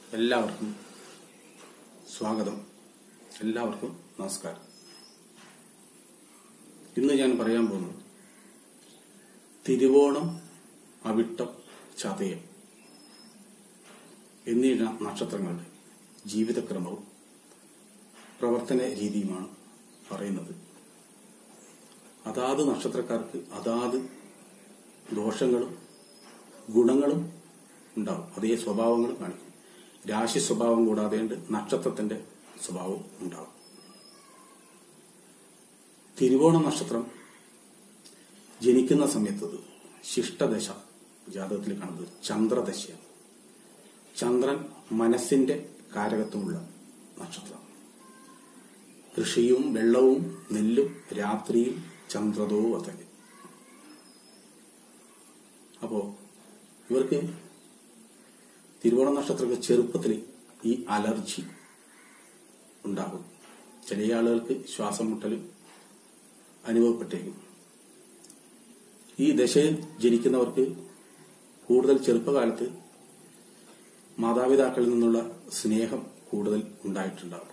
എല്ലാവർക്കും സ്വാഗതം എല്ലാവർക്കും നമസ്കാരം ഇന്ന് ഞാൻ പറയാൻ പോകുന്നത് തിരുവോണം അവിട്ടം ചതയം എന്നീ ന- നക്ഷത്രങ്ങളുടെ ജീവിതക്രമവും പ്രവർത്തന രീതിയുമാണ് പറയുന്നത് അതാത് നക്ഷത്രക്കാർക്ക് അതാത് ദോഷങ്ങളും ഗുണങ്ങളും ഉണ്ടാവും അതേ സ്വഭാവങ്ങൾ കാണിക്കും രാശി സ്വഭാവം കൂടാതെ ഉണ്ട് നക്ഷത്രത്തിന്റെ സ്വഭാവം ഉണ്ടാവും തിരുവോണ നക്ഷത്രം ജനിക്കുന്ന സമയത്തത് ശിഷ്ടദശ ജാതകത്തിൽ കാണുന്നത് ചന്ദ്രദശയാണ് ചന്ദ്രൻ മനസ്സിന്റെ കാരകത്വമുള്ള നക്ഷത്രം കൃഷിയും വെള്ളവും നെല്ലും രാത്രിയിൽ ചന്ദ്രതോ വതകി അപ്പോ ഇവർക്ക് തിരുവോണ നക്ഷത്രത്തിൽ ചെറുപ്പത്തിൽ ഈ അലർജി ഉണ്ടാകും ചില ആളുകൾക്ക് ശ്വാസം മുട്ടൽ അനുഭവപ്പെട്ടേക്കും ഈ ദശയിൽ ജനിക്കുന്നവർക്ക് കൂടുതൽ ചെറുപ്പകാലത്ത് മാതാപിതാക്കളിൽ നിന്നുള്ള സ്നേഹം കൂടുതൽ ഉണ്ടായിട്ടുണ്ടാകും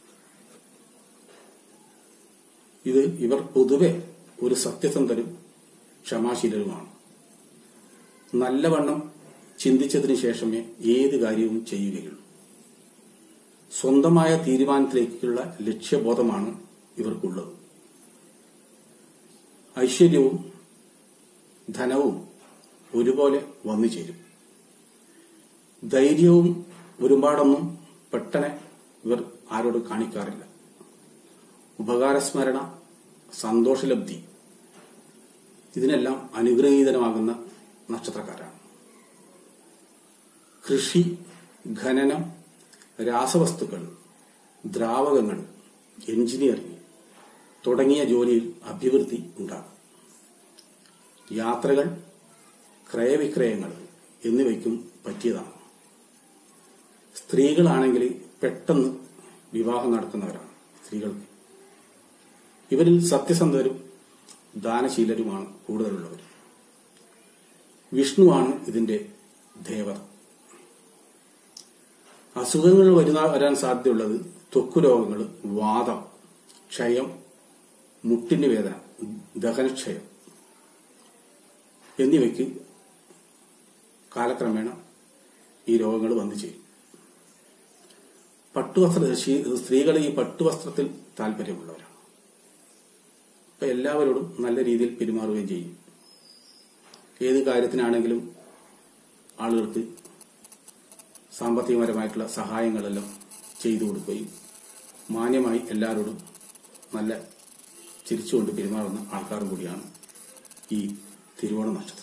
ഇത് ഇവർ പൊതുവെ ഒരു സത്യസന്ധരും ക്ഷമാശീലരുമാണ് നല്ലവണ്ണം ചിന്തിച്ചതിന് ശേഷമേ ഏത് കാര്യവും ചെയ്യുകയുള്ളൂ സ്വന്തമായ തീരുമാനത്തിലേക്കുള്ള ലക്ഷ്യബോധമാണ് ഇവർക്കുള്ളത് ഐശ്വര്യവും ധനവും ഒരുപോലെ വന്നു ചേരും ധൈര്യവും ഒരുപാടൊന്നും പെട്ടെന്ന് ഇവർ ആരോട് കാണിക്കാറില്ല ഉപകാരസ്മരണ സന്തോഷലബ്ധി ഇതിനെല്ലാം അനുഗ്രഹീതനമാകുന്ന നക്ഷത്രക്കാരാണ് കൃഷി ഖനനം രാസവസ്തുക്കൾ ദ്രാവകങ്ങൾ എഞ്ചിനീയറിംഗ് തുടങ്ങിയ ജോലിയിൽ അഭിവൃദ്ധി ഉണ്ടാകും യാത്രകൾ ക്രയവിക്രയങ്ങൾ എന്നിവയ്ക്കും പറ്റിയതാണ് സ്ത്രീകളാണെങ്കിൽ പെട്ടെന്ന് വിവാഹം നടത്തുന്നവരാണ് സ്ത്രീകൾക്ക് ഇവരിൽ സത്യസന്ധരും ദാനശീലരുമാണ് കൂടുതലുള്ളവർ വിഷ്ണുവാണ് ഇതിന്റെ ദേവത അസുഖങ്ങൾ വരുന്ന വരാൻ സാധ്യതയുള്ളത് ത്വക്ക് രോഗങ്ങൾ വാദം ക്ഷയം മുട്ടിന്റെ വേദന ദഹനക്ഷയം എന്നിവയ്ക്ക് കാലക്രമേണ ഈ രോഗങ്ങൾ വന്നു ചേരും പട്ടുവസ്ത്ര സ്ത്രീകൾ ഈ പട്ടുവസ്ത്രത്തിൽ താല്പര്യമുള്ളവരാണ് അപ്പൊ എല്ലാവരോടും നല്ല രീതിയിൽ പെരുമാറുകയും ചെയ്യും ഏത് കാര്യത്തിനാണെങ്കിലും ആളുകൾക്ക് സാമ്പത്തികപരമായിട്ടുള്ള സഹായങ്ങളെല്ലാം ചെയ്തു കൊടുക്കുകയും മാന്യമായി എല്ലാവരോടും നല്ല ചിരിച്ചുകൊണ്ട് പെരുമാറുന്ന ആൾക്കാരും കൂടിയാണ് ഈ തിരുവോണ നക്ഷത്രം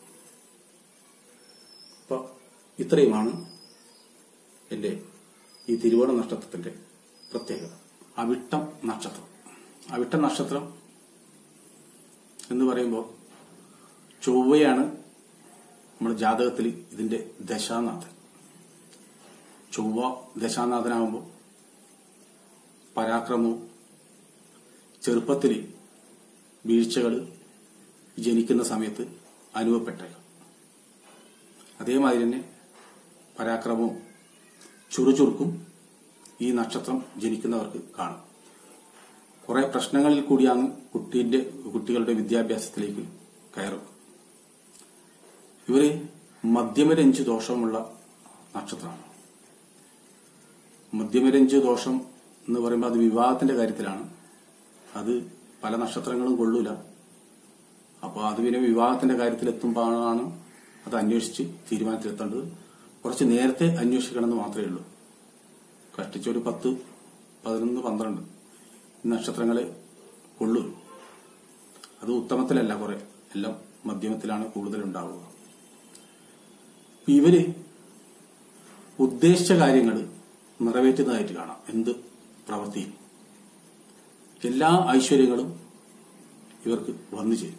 അപ്പൊ ഇത്രയുമാണ് എന്റെ ഈ തിരുവോണ നക്ഷത്രത്തിന്റെ പ്രത്യേകത അവിട്ടം നക്ഷത്രം അവിട്ട നക്ഷത്രം എന്ന് പറയുമ്പോൾ ചൊവ്വയാണ് നമ്മുടെ ജാതകത്തിൽ ഇതിന്റെ ദശാനാഥൻ ചൊവ്വ ദശാനാഥനാകുമ്പോൾ പരാക്രമവും ചെറുപ്പത്തിൽ വീഴ്ചകൾ ജനിക്കുന്ന സമയത്ത് അനുഭവപ്പെട്ടേക്കാം അതേമാതിരി തന്നെ പരാക്രമവും ചുറുചുറുക്കും ഈ നക്ഷത്രം ജനിക്കുന്നവർക്ക് കാണും കുറെ പ്രശ്നങ്ങളിൽ കൂടിയാണ് കുട്ടീന്റെ കുട്ടികളുടെ വിദ്യാഭ്യാസത്തിലേക്ക് കയറും ഇവര് മധ്യമരഞ്ച് ദോഷമുള്ള നക്ഷത്രമാണ് മധ്യമരഞ്ച് ദോഷം എന്ന് പറയുമ്പോൾ അത് വിവാഹത്തിന്റെ കാര്യത്തിലാണ് അത് പല നക്ഷത്രങ്ങളും കൊള്ളൂല അപ്പൊ അത് പിന്നെ വിവാഹത്തിന്റെ കാര്യത്തിൽ എത്തുമ്പോഴാണ് അത് അന്വേഷിച്ച് തീരുമാനത്തിലെത്തേണ്ടത് കുറച്ച് നേരത്തെ അന്വേഷിക്കണമെന്ന് മാത്രമേ ഉള്ളൂ കഷ്ടിച്ചൊരു പത്ത് പതിനൊന്ന് പന്ത്രണ്ട് ഈ നക്ഷത്രങ്ങളെ കൊള്ളൂ അത് ഉത്തമത്തിലല്ല കുറെ എല്ലാം മധ്യമത്തിലാണ് കൂടുതൽ ഉണ്ടാവുക അപ്പൊ ഇവര് ഉദ്ദേശിച്ച കാര്യങ്ങൾ നിറവേറ്റുന്നതായിട്ട് കാണാം എന്ത് പ്രവൃത്തിയും എല്ലാ ഐശ്വര്യങ്ങളും ഇവർക്ക് വന്നു ചേരും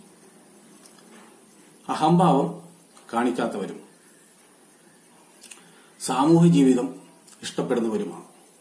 അഹംഭാവം കാണിക്കാത്തവരും സാമൂഹ്യ ജീവിതം ഇഷ്ടപ്പെടുന്നവരുമാണ്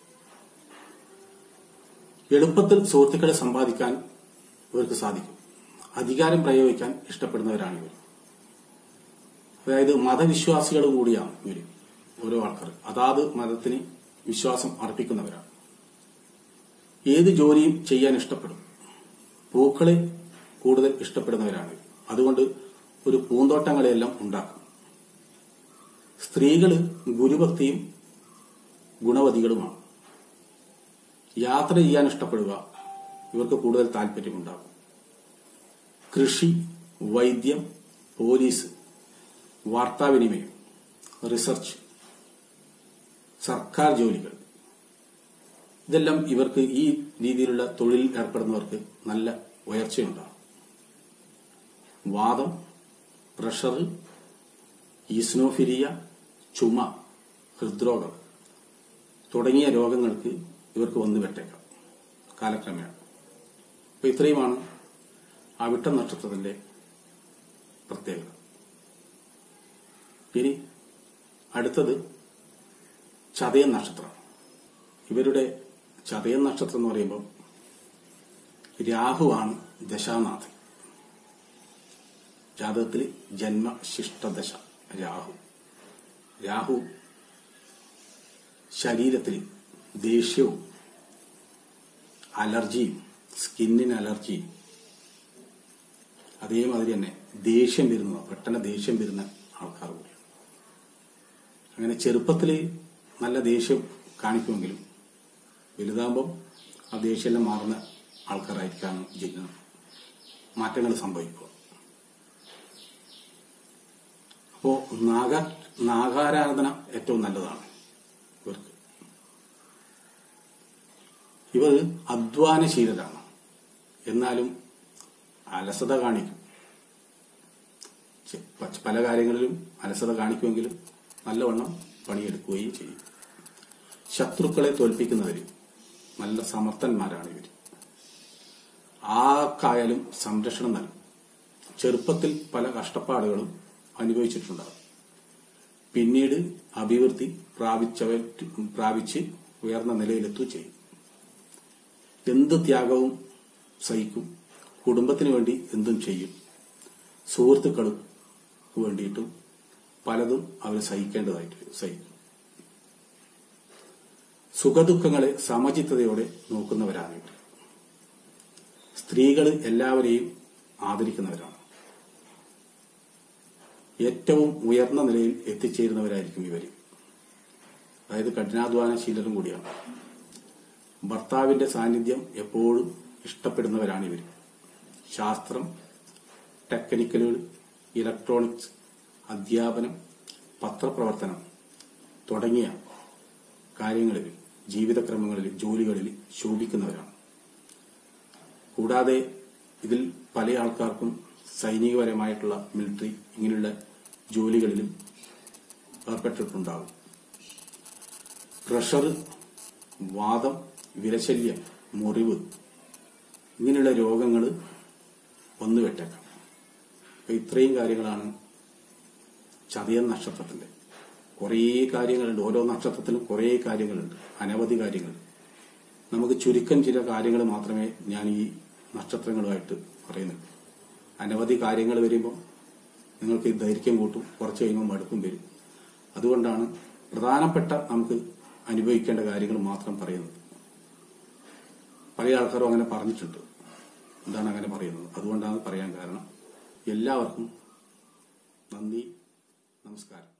എളുപ്പത്തിൽ സുഹൃത്തുക്കളെ സമ്പാദിക്കാൻ ഇവർക്ക് സാധിക്കും അധികാരം പ്രയോഗിക്കാൻ ഇഷ്ടപ്പെടുന്നവരാണ് ഇവർ അതായത് മതവിശ്വാസികളും കൂടിയാണ് ഇവർ ഓരോ ആൾക്കാർ അതാത് മതത്തിന് വിശ്വാസം അർപ്പിക്കുന്നവരാണ് ഏത് ജോലിയും ചെയ്യാൻ ഇഷ്ടപ്പെടും പൂക്കളെ കൂടുതൽ ഇഷ്ടപ്പെടുന്നവരാണ് അതുകൊണ്ട് ഒരു പൂന്തോട്ടങ്ങളെല്ലാം ഉണ്ടാക്കും സ്ത്രീകള് ഗുരുഭക്തിയും ഗുണവതികളുമാണ് യാത്ര ചെയ്യാൻ ഇഷ്ടപ്പെടുക ഇവർക്ക് കൂടുതൽ താല്പര്യമുണ്ടാകും കൃഷി വൈദ്യം പോലീസ് വാർത്താവിനിമയം റിസർച്ച് സർക്കാർ ജോലികൾ ഇതെല്ലാം ഇവർക്ക് ഈ രീതിയിലുള്ള തൊഴിൽ ഏർപ്പെടുന്നവർക്ക് നല്ല ഉയർച്ചയുണ്ടാകും വാദം പ്രഷർ ഈസ്നോഫിലിയ ചുമ ഹൃദ്രോഗം തുടങ്ങിയ രോഗങ്ങൾക്ക് ഇവർക്ക് വന്നു വെട്ടേക്കാം കാലക്രമേണ അപ്പൊ ഇത്രയുമാണ് അവിട്ട നക്ഷത്രത്തിന്റെ പ്രത്യേകത ഇനി അടുത്തത് ചതയൻ നക്ഷത്രം ഇവരുടെ ചതയൻ നക്ഷത്രം എന്ന് പറയുമ്പോൾ രാഹുവാണ് ദശാനാഥൻ ജാതകത്തിൽ ജന്മശിഷ്ടദശ രാഹു രാഹു ശരീരത്തിൽ ദേഷ്യവും അലർജിയും സ്കിന്നിന് അലർജിയും അതേമാതിരി തന്നെ ദേഷ്യം വരുന്ന പെട്ടെന്ന് ദേഷ്യം വരുന്ന ആൾക്കാർ കൂടിയാണ് അങ്ങനെ ചെറുപ്പത്തിൽ നല്ല ദേഷ്യം കാണിക്കുമെങ്കിലും വലുതാകുമ്പം ആ ദേഷ്യമെല്ലാം മാറുന്ന ആൾക്കാരായിരിക്കാണ് ജന്മ മാറ്റങ്ങൾ സംഭവിക്കുക അപ്പോ നാഗ നാഗാരാധന ഏറ്റവും നല്ലതാണ് ഇവർക്ക് ഇവർ അധ്വാനശീലരാണ് എന്നാലും അലസത കാണിക്കും ചെ- പ- പല കാര്യങ്ങളിലും അലസത കാണിക്കുമെങ്കിലും നല്ലവണ്ണം പണിയെടുക്കുകയും ചെയ്യും ശത്രുക്കളെ തോൽപ്പിക്കുന്നവര് നല്ല സമർത്ഥന്മാരാണ് ഇവർ ആർക്കായാലും സംരക്ഷണം നൽകും ചെറുപ്പത്തിൽ പല കഷ്ടപ്പാടുകളും അനുഭവിച്ചിട്ടുണ്ടാകും പിന്നീട് അഭിവൃദ്ധി പ്രാപിച്ചവ പ്രാപിച്ച് ഉയർന്ന നിലയിലെത്തുകയും ചെയ്യും എന്ത് ത്യാഗവും സഹിക്കും കുടുംബത്തിന് വേണ്ടി എന്തും ചെയ്യും സുഹൃത്തുക്കളും വേണ്ടിയിട്ടും പലതും അവർ സഹിക്കേണ്ടതായിട്ട് വരും സഹിക്കും സുഖദുഃഖങ്ങളെ സമചിത്തതയോടെ നോക്കുന്നവരാണ് ഇവർ സ്ത്രീകൾ എല്ലാവരെയും ആദരിക്കുന്നവരാണ് ഏറ്റവും ഉയർന്ന നിലയിൽ എത്തിച്ചേരുന്നവരായിരിക്കും ഇവർ അതായത് കഠിനാധ്വാനശീലരും കൂടിയാണ് ഭർത്താവിന്റെ സാന്നിധ്യം എപ്പോഴും ഇഷ്ടപ്പെടുന്നവരാണ് ഇവർ ശാസ്ത്രം ടെക്നിക്കലുകൾ ഇലക്ട്രോണിക്സ് അധ്യാപനം പത്രപ്രവർത്തനം തുടങ്ങിയ കാര്യങ്ങളിൽ ജീവിതക്രമങ്ങളിൽ ജോലികളിൽ ശോഭിക്കുന്നവരാണ് കൂടാതെ ഇതിൽ പല ആൾക്കാർക്കും സൈനികപരമായിട്ടുള്ള മിലിറ്ററി ഇങ്ങനെയുള്ള ജോലികളിലും ഏർപ്പെട്ടിട്ടുണ്ടാകും പ്രഷർ വാദം വിരശല്യം മുറിവ് ഇങ്ങനെയുള്ള രോഗങ്ങൾ വന്നു വെട്ടേക്കാം അപ്പൊ ഇത്രയും കാര്യങ്ങളാണ് ചതയൻ നക്ഷത്രത്തിന്റെ കുറേ കാര്യങ്ങളുണ്ട് ഓരോ നക്ഷത്രത്തിലും കുറേ കാര്യങ്ങളുണ്ട് അനവധി കാര്യങ്ങൾ നമുക്ക് ചുരുക്കം ചില കാര്യങ്ങൾ മാത്രമേ ഞാൻ ഈ നക്ഷത്രങ്ങളുമായിട്ട് പറയുന്നുള്ളൂ അനവധി കാര്യങ്ങൾ വരുമ്പോൾ നിങ്ങൾക്ക് ഈ ദൈർഘ്യം കൂട്ടും കുറച്ച് കഴിയുമ്പോൾ മടുപ്പും വരും അതുകൊണ്ടാണ് പ്രധാനപ്പെട്ട നമുക്ക് അനുഭവിക്കേണ്ട കാര്യങ്ങൾ മാത്രം പറയുന്നത് പല ആൾക്കാരും അങ്ങനെ പറഞ്ഞിട്ടുണ്ട് എന്താണ് അങ്ങനെ പറയുന്നത് അതുകൊണ്ടാണ് പറയാൻ കാരണം എല്ലാവർക്കും നന്ദി നമസ്കാരം